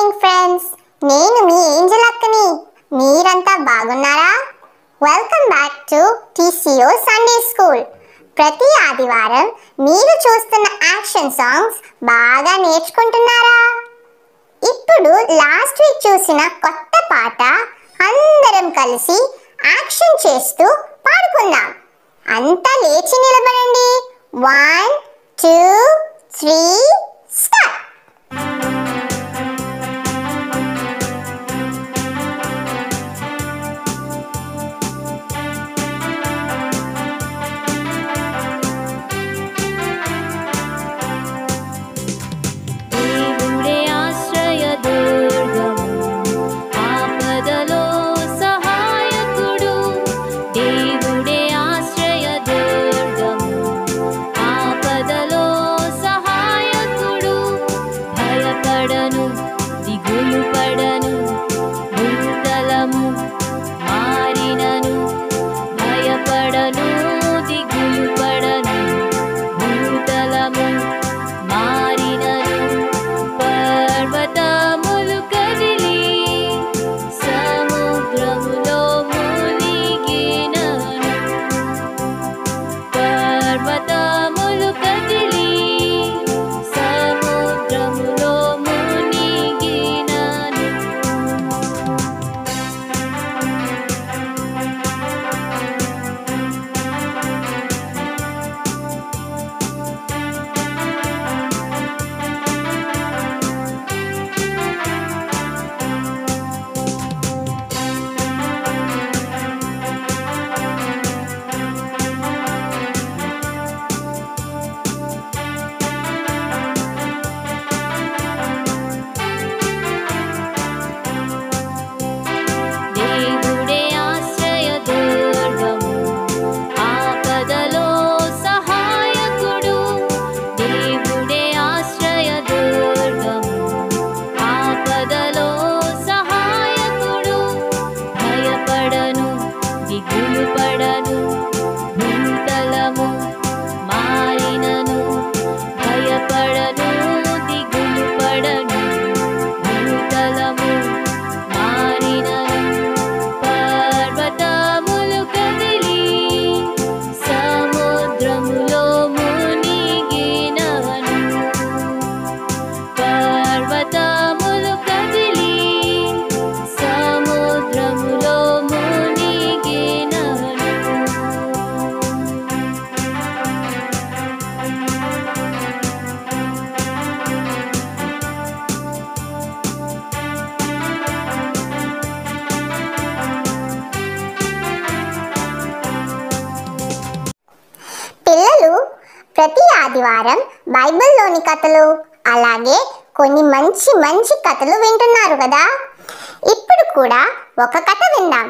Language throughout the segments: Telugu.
మార్నింగ్ ఫ్రెండ్స్ నేను మీ ఏంజల్ అక్కని మీరంతా బాగున్నారా welcome back to TCO Sunday school ప్రతి ఆదివారం మీరు చూస్తున్న యాక్షన్ సాంగ్స్ బాగా నేర్చుకుంటున్నారా ఇప్పుడు లాస్ట్ వీక్ చూసిన కొత్త పాట అందరం కలిసి యాక్షన్ చేస్తూ పాడుకుందాం అంతా లేచి నిలబడండి వన్ టూ త్రీ స్టార్ట్ దేవుడే ఆశ్రయదుర్గము ఆపదలో సహాయకుడు దేవుడే ఆశ్రయదుర్గము ఆపదలో సహాయకుడు భయపడను దిగులు పడను భూతలము మారినను భయపడను దిగులు పడను భూతలము మారినను పర్వతములు కదిలి సముద్రములో మునిగినను పర్వతములు కదిలి సముద్రములో మునిగినను దేవుడే ఆశ్రయదుర్గము ఆపదలో సహాయకుడు దేవుడే ఆశ్రయదుర్గము ఆపదలో సహాయకుడు భయపడను దిగులు పడను భూతలము మారినను భయపడను దిగులు పడను భూతలము మారినను పర్వతములు కదిలి సముద్రములో మునిగినను పర్వతములు కదిలి సముద్రములో మునిగినను పిల్లలు ప్రతి ఆదివారం బైబిల్లోని కథలు అలాగే కొన్ని మంచి మంచి కథలు వింటున్నారు కదా ఇప్పుడు కూడా ఒక కథ విందాం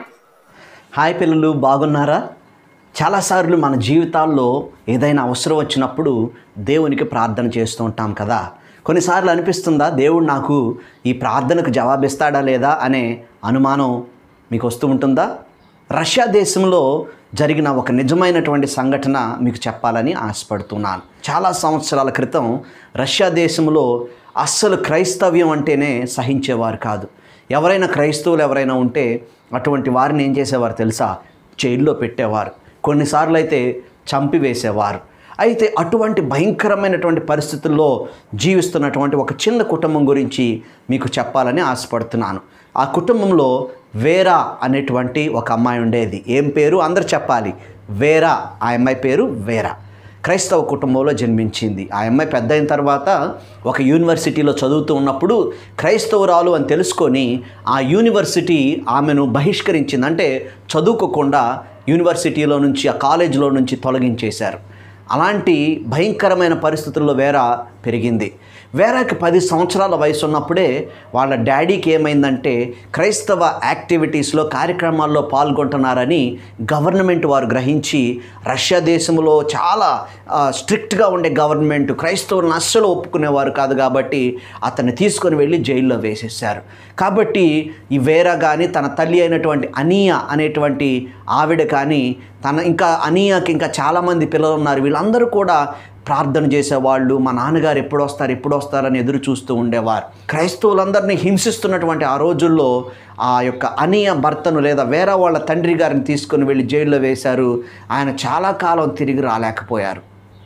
హాయ్ పిల్లలు బాగున్నారా చాలాసార్లు మన జీవితాల్లో ఏదైనా అవసరం వచ్చినప్పుడు దేవునికి ప్రార్థన చేస్తూ ఉంటాం కదా కొన్నిసార్లు అనిపిస్తుందా దేవుడు నాకు ఈ ప్రార్థనకు జవాబిస్తాడా లేదా అనే అనుమానం మీకు వస్తూ ఉంటుందా రష్యా దేశంలో జరిగిన ఒక నిజమైనటువంటి సంఘటన మీకు చెప్పాలని ఆశపడుతున్నాను చాలా సంవత్సరాల క్రితం రష్యా దేశంలో అస్సలు క్రైస్తవ్యం అంటేనే సహించేవారు కాదు ఎవరైనా క్రైస్తవులు ఎవరైనా ఉంటే అటువంటి వారిని ఏం చేసేవారు తెలుసా జైల్లో పెట్టేవారు కొన్నిసార్లు అయితే చంపివేసేవారు అయితే అటువంటి భయంకరమైనటువంటి పరిస్థితుల్లో జీవిస్తున్నటువంటి ఒక చిన్న కుటుంబం గురించి మీకు చెప్పాలని ఆశపడుతున్నాను ఆ కుటుంబంలో వేరా అనేటువంటి ఒక అమ్మాయి ఉండేది ఏం పేరు అందరు చెప్పాలి వేరా ఆ అమ్మాయి పేరు వేరా క్రైస్తవ కుటుంబంలో జన్మించింది ఆ అమ్మాయి పెద్ద అయిన తర్వాత ఒక యూనివర్సిటీలో చదువుతూ ఉన్నప్పుడు క్రైస్తవురాలు అని తెలుసుకొని ఆ యూనివర్సిటీ ఆమెను బహిష్కరించింది అంటే చదువుకోకుండా యూనివర్సిటీలో నుంచి ఆ కాలేజీలో నుంచి తొలగించేశారు అలాంటి భయంకరమైన పరిస్థితుల్లో వేరా పెరిగింది వేరాకి పది సంవత్సరాల వయసు ఉన్నప్పుడే వాళ్ళ డాడీకి ఏమైందంటే క్రైస్తవ యాక్టివిటీస్లో కార్యక్రమాల్లో పాల్గొంటున్నారని గవర్నమెంట్ వారు గ్రహించి రష్యా దేశంలో చాలా స్ట్రిక్ట్గా ఉండే గవర్నమెంట్ క్రైస్తవులను అస్సలు ఒప్పుకునేవారు కాదు కాబట్టి అతన్ని తీసుకొని వెళ్ళి జైల్లో వేసేశారు కాబట్టి ఈ వేరా కానీ తన తల్లి అయినటువంటి అనియా అనేటువంటి ఆవిడ కానీ తన ఇంకా అనియాకి ఇంకా చాలామంది పిల్లలు ఉన్నారు వీళ్ళందరూ కూడా ప్రార్థన చేసేవాళ్ళు మా నాన్నగారు ఎప్పుడు వస్తారు ఎప్పుడు వస్తారని ఎదురు చూస్తూ ఉండేవారు క్రైస్తవులందరినీ హింసిస్తున్నటువంటి ఆ రోజుల్లో ఆ యొక్క అనియ భర్తను లేదా వేరే వాళ్ళ తండ్రి గారిని తీసుకొని వెళ్ళి జైల్లో వేశారు ఆయన చాలా కాలం తిరిగి రాలేకపోయారు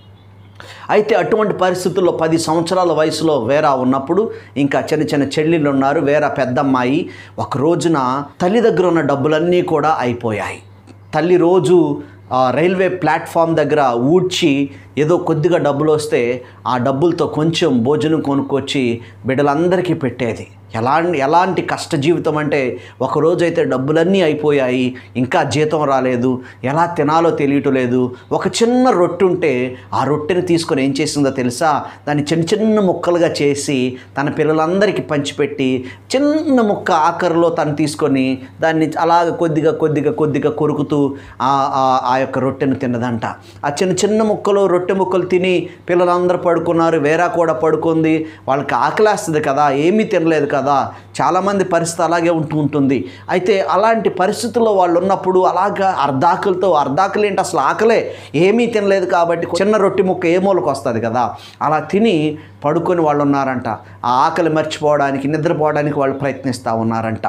అయితే అటువంటి పరిస్థితుల్లో పది సంవత్సరాల వయసులో వేరా ఉన్నప్పుడు ఇంకా చిన్న చిన్న చెల్లెళ్ళు ఉన్నారు వేరా పెద్దమ్మాయి ఒక రోజున తల్లి దగ్గర ఉన్న డబ్బులన్నీ కూడా అయిపోయాయి తల్లి రోజు ఆ రైల్వే ప్లాట్ఫామ్ దగ్గర ఊడ్చి ఏదో కొద్దిగా డబ్బులు వస్తే ఆ డబ్బులతో కొంచెం భోజనం కొనుక్కొచ్చి బిడ్డలందరికీ పెట్టేది ఎలా ఎలాంటి కష్ట జీవితం అంటే ఒక రోజైతే డబ్బులన్నీ అయిపోయాయి ఇంకా జీతం రాలేదు ఎలా తినాలో తెలియటం లేదు ఒక చిన్న రొట్టె ఉంటే ఆ రొట్టెని తీసుకొని ఏం చేసిందో తెలుసా దాన్ని చిన్న చిన్న ముక్కలుగా చేసి తన పిల్లలందరికీ పంచిపెట్టి చిన్న ముక్క ఆఖరిలో తను తీసుకొని దాన్ని అలాగ కొద్దిగా కొద్దిగా కొద్దిగా కొరుకుతూ ఆ ఆ- ఆ యొక్క రొట్టెను తిన్నదంట ఆ చిన్న చిన్న ముక్కలు రొట్టె ముక్కలు తిని పిల్లలందరూ పడుకున్నారు వేరా కూడా పడుకుంది వాళ్ళకి ఆకలేస్తుంది కదా ఏమీ తినలేదు కదా చాలామంది పరిస్థితి అలాగే ఉంటూ ఉంటుంది అయితే అలాంటి పరిస్థితుల్లో వాళ్ళు ఉన్నప్పుడు అలాగా అర్ధాకులతో అర్ధాకులు ఏంటి అసలు ఆకలే ఏమీ తినలేదు కాబట్టి చిన్న రొట్టె ముక్క ఏ మూలకు వస్తుంది కదా అలా తిని పడుకొని వాళ్ళు ఉన్నారంట ఆ ఆకలి మర్చిపోవడానికి నిద్రపోవడానికి వాళ్ళు ప్రయత్నిస్తూ ఉన్నారంట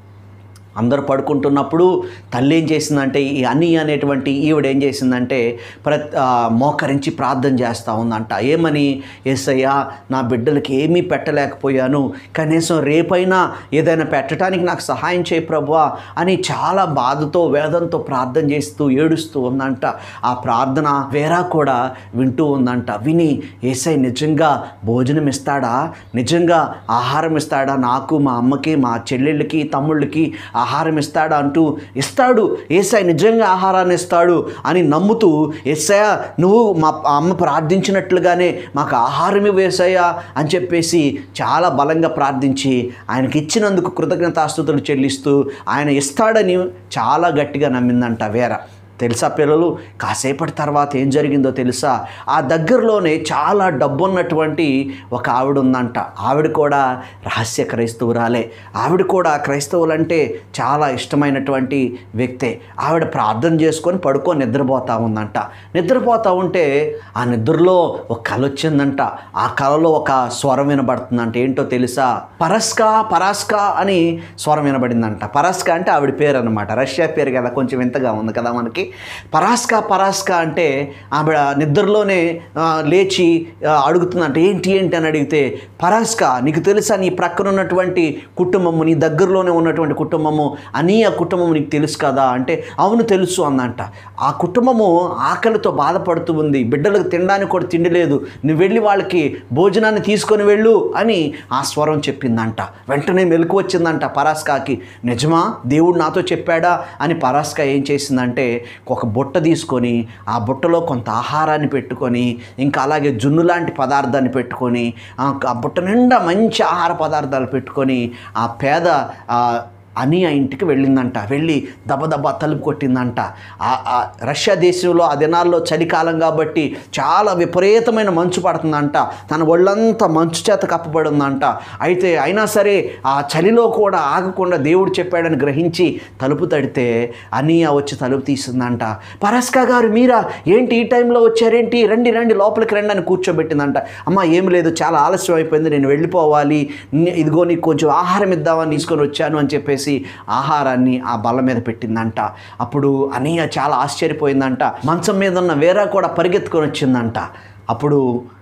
అందరూ పడుకుంటున్నప్పుడు తల్లి ఏం చేసిందంటే ఈ అని అనేటువంటి ఈవిడ ఏం చేసిందంటే ప్ర ఆ, మోకరించి ప్రార్థన చేస్తూ ఉందంట ఏమని ఏసయ్యా నా బిడ్డలకి ఏమీ పెట్టలేకపోయాను కనీసం రేపైనా ఏదైనా పెట్టడానికి నాకు సహాయం చేయి ప్రభువా అని చాలా బాధతో వేదంతో ప్రార్థన చేస్తూ ఏడుస్తూ ఉందంట ఆ ప్రార్థన వేరా కూడా వింటూ ఉందంట విని ఏసై నిజంగా భోజనం ఇస్తాడా నిజంగా ఆహారం ఇస్తాడా నాకు మా అమ్మకి మా చెల్లెళ్ళకి తమ్ముళ్ళకి ఆహారం ఇస్తాడా అంటూ ఇస్తాడు ఏసై నిజంగా ఆహారాన్ని ఇస్తాడు అని నమ్ముతూ ఏసయ్య నువ్వు మా అమ్మ ప్రార్థించినట్లుగానే మాకు ఆహారం వేసయ్యా అని చెప్పేసి చాలా బలంగా ప్రార్థించి ఆయనకి ఇచ్చినందుకు కృతజ్ఞతాస్తుతులు చెల్లిస్తూ ఆయన ఇస్తాడని చాలా గట్టిగా నమ్మిందంట వేర తెలుసా పిల్లలు కాసేపటి తర్వాత ఏం జరిగిందో తెలుసా ఆ దగ్గరలోనే చాలా డబ్బున్నటువంటి ఒక ఆవిడ ఉందంట ఆవిడ కూడా రహస్య క్రైస్తవురాలే ఆవిడ కూడా క్రైస్తవులంటే చాలా ఇష్టమైనటువంటి వ్యక్తే ఆవిడ ప్రార్థన చేసుకొని పడుకొని నిద్రపోతా ఉందంట నిద్రపోతా ఉంటే ఆ నిద్రలో ఒక కళ వచ్చిందంట ఆ కళలో ఒక స్వరం వినబడుతుందంట ఏంటో తెలుసా పరస్కా పరాస్కా అని స్వరం వినబడిందంట పరాస్కా అంటే ఆవిడ పేరు అనమాట రష్యా పేరు కదా కొంచెం వింతగా ఉంది కదా మనకి పరాస్కా పరాస్కా అంటే ఆవిడ నిద్రలోనే ఆ, లేచి ఆ, అడుగుతుందంట ఏంటి ఏంటి అని అడిగితే పరాస్కా నీకు తెలుసా నీ ప్రక్కన ఉన్నటువంటి కుటుంబము నీ దగ్గరలోనే ఉన్నటువంటి కుటుంబము అని ఆ కుటుంబం నీకు తెలుసు కదా అంటే అవును తెలుసు అందంట ఆ కుటుంబము ఆకలితో బాధపడుతూ ఉంది బిడ్డలకు తినడానికి కూడా తిండి లేదు నువ్వు వెళ్ళి వాళ్ళకి భోజనాన్ని తీసుకొని వెళ్ళు అని ఆ స్వరం చెప్పిందంట వెంటనే మెలకు వచ్చిందంట పరాస్కాకి నిజమా దేవుడు నాతో చెప్పాడా అని పరాస్కా ఏం చేసిందంటే ఒక బుట్ట తీసుకొని ఆ బుట్టలో కొంత ఆహారాన్ని పెట్టుకొని ఇంకా అలాగే జున్ను లాంటి పదార్థాన్ని పెట్టుకొని ఆ ఆ బుట్ట నిండా మంచి ఆహార పదార్థాలు పెట్టుకొని ఆ పేద ఆ, అని ఆ ఇంటికి వెళ్ళిందంట వెళ్ళి దబదబా తలుపు కొట్టిందంట ఆ- ఆ రష్యా దేశంలో ఆ దినాల్లో చలికాలం కాబట్టి చాలా విపరీతమైన మంచు పడుతుందంట తన ఒళ్ళంతా మంచు చేత కప్పబడి ఉందంట అయితే అయినా సరే ఆ చలిలో కూడా ఆగకుండా దేవుడు చెప్పాడని గ్రహించి తలుపు తడితే అనియా వచ్చి తలుపు తీసిందంట పరస్కా గారు మీరా ఏంటి ఈ టైంలో వచ్చారేంటి రండి రండి లోపలికి రండి అని కూర్చోబెట్టిందంట అమ్మ ఏం లేదు చాలా ఆలస్యం అయిపోయింది నేను వెళ్ళిపోవాలి ని- ఇదిగో నీకు కొంచెం ఆహారం ఇద్దామని తీసుకొని వచ్చాను అని చెప్పేసి ఆహారాన్ని ఆ బల్ల మీద పెట్టిందంట అప్పుడు అనయ్య చాలా ఆశ్చర్యపోయిందంట మంచం మీద ఉన్న వేరా కూడా పరిగెత్తుకొని వచ్చిందంట అప్పుడు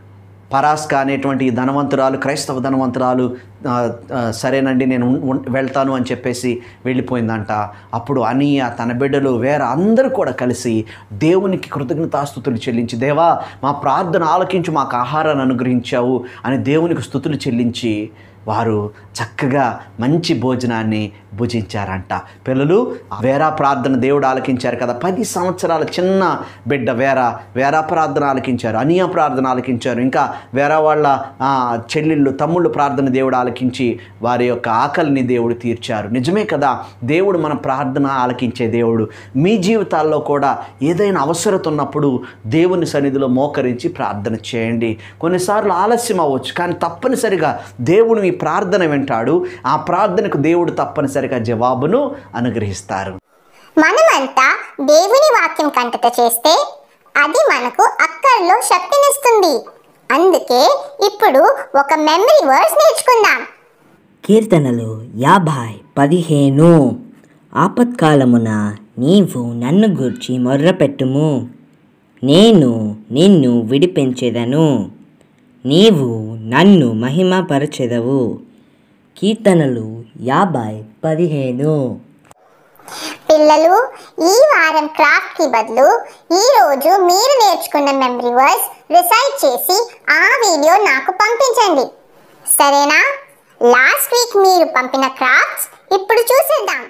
పరాస్క అనేటువంటి ఈ ధనవంతురాలు క్రైస్తవ ధనవంతురాలు ఆ, ఆ, సరేనండి నేను ఉన్- ఉన్- వెళ్తాను అని చెప్పేసి వెళ్ళిపోయిందంట అప్పుడు అనియ తన బిడ్డలు వేరే అందరూ కూడా కలిసి దేవునికి కృతజ్ఞతాస్థుతులు చెల్లించి దేవా మా ప్రార్థన ఆలకించి మాకు ఆహారాన్ని అనుగ్రహించావు అని దేవునికి స్థుతులు చెల్లించి వారు చక్కగా మంచి భోజనాన్ని భుజించారంట పిల్లలు వేరా ప్రార్థన దేవుడు ఆలకించారు కదా పది సంవత్సరాల చిన్న బిడ్డ వేరా వేరా ప్రార్థన ఆలకించారు అనియా ప్రార్థన ఆలకించారు ఇంకా వేరే వాళ్ళ ఆ, చెల్లెళ్ళు తమ్ముళ్ళు ప్రార్థన దేవుడు ఆలకించి వారి యొక్క ఆకలిని దేవుడు తీర్చారు నిజమే కదా దేవుడు మన ప్రార్థన ఆలకించే దేవుడు మీ జీవితాల్లో కూడా ఏదైనా అవసరత ఉన్నప్పుడు దేవుని సన్నిధిలో మోకరించి ప్రార్థన చేయండి కొన్నిసార్లు ఆలస్యం అవ్వచ్చు కానీ తప్పనిసరిగా దేవుడు మీ ప్రార్థన వింటాడు ఆ ప్రార్థనకు దేవుడు తప్పనిసరిగా జవాబును అనుగ్రహిస్తారు మనమంతా దేవుని వాక్యం కంటత చేస్తే అది మనకు అక్కర్లో శక్తినిస్తుంది అందుకే ఇప్పుడు ఒక మెమరీ వర్డ్స్ నేర్చుకుందాం కీర్తనలు యాభై పదిహేను ఆపత్కాలమున నీవు నన్ను గూర్చి మొర్రపెట్టుము నేను నిన్ను విడిపించెదను నీవు నన్ను మహిమపరచెదవు కీర్తనలు యాభై పదిహేను పిల్లలు ఈ వారం క్రాఫ్ట్ కి బదులు ఈ రోజు మీరు నేర్చుకున్న మెమరీ వర్డ్స్ రిసైట్ చేసి ఆ వీడియో నాకు పంపించండి సరేనా లాస్ట్ వీక్ మీరు పంపిన క్రాఫ్ట్స్ ఇప్పుడు చూసేద్దాం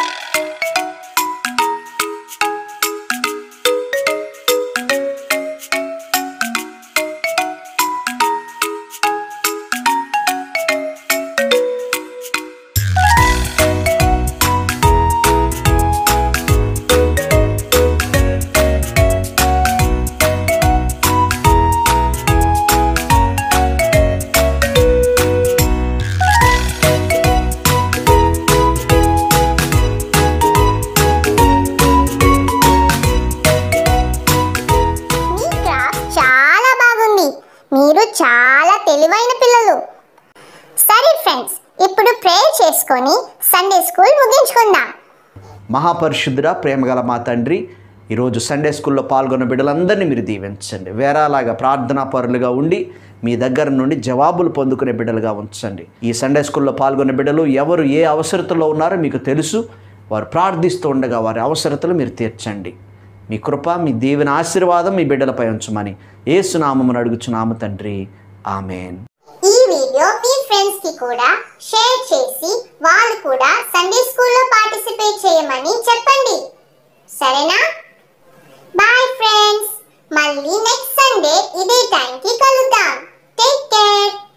మీ క్రాఫ్ట్ చాలా బాగుంది మీరు చాలా తెలివైన పిల్లలు సరే ఫ్రెండ్స్ ఇప్పుడు ప్రేయర్ చేసుకొని సండే స్కూల్ ముగించుకుందాం మహాపరిశుద్ధుడ ప్రేమగల మా తండ్రి ఈరోజు సండే స్కూల్లో పాల్గొన్న బిడ్డలందరినీ మీరు దీవించండి వేరేలాగా ప్రార్థనా పరులుగా ఉండి మీ దగ్గర నుండి జవాబులు పొందుకునే బిడ్డలుగా ఉంచండి ఈ సండే స్కూల్లో పాల్గొన్న బిడ్డలు ఎవరు ఏ అవసరతలో ఉన్నారో మీకు తెలుసు వారు ప్రార్థిస్తూ ఉండగా వారి అవసరతలు మీరు తీర్చండి మీ కృప మీ దీవెన ఆశీర్వాదం మీ బిడ్డలపై ఉంచమని ఏసునామమును అడుగుచున్నాము తండ్రి ఆమెన్ ఈ వీడియో మీ ఫ్రెండ్స్ కి కూడా షేర్ చేసి వాళ్ళు కూడా సండే స్కూల్లో పార్టిసిపేట్ చేయమని చెప్పండి సరేనా బాయ్ ఫ్రెండ్స్ మళ్ళీ నెక్స్ట్ సండే ఇదే టైంకి కలుద్దాం టేక్ కేర్